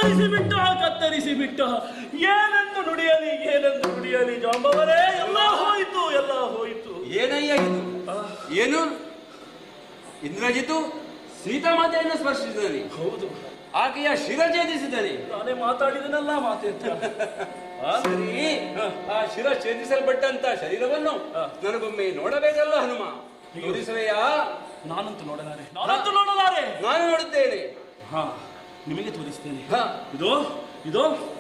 ಕತ್ತರಿಸಿ ಬಿಟ್ಟ ಕತ್ತರಿಸಿ ಬಿಟ್ಟ ಏನೆಂದು ನುಡಿಯಲಿ ಏನೆಂದು ನುಡಿಯಲಿ ಜಾಂಬವರೇ ಎಲ್ಲ ಹೋಯಿತು ಎಲ್ಲ ಹೋಯಿತು ಏನಯ್ಯ ಇದು ಏನು ಇಂದ್ರಜಿತು ಸೀತಾಮಾತೆಯನ್ನು ಸ್ಪರ್ಶಿಸಿದನಿ ಹೌದು ಆಕೆಯ ಶಿರ ಛೇದಿಸಿದನಿ ನಾನೇ ಮಾತಾಡಿದನಲ್ಲ ಮಾತೆಂತ ಆ? ಸರಿ ಆ ಶಿರ ಛೇದಿಸಲ್ಪಟ್ಟಂತ ಶರೀರವನ್ನು ಹಾ. ನನಗೊಮ್ಮೆ ನೋಡಬೇಕಲ್ಲ ಹನುಮ ತೋರಿಸುವೆಯಾ ನಾನಂತೂ ನೋಡಲಾರೆ ನಾನಂತೂ ನೋಡಲಾರೆ ನಾನು ನೋಡುತ್ತೇನೆ ಹಾ ನಿಮಗೆ ತೋರಿಸ್ತೇನೆ ಹಾ ಇದು ಇದು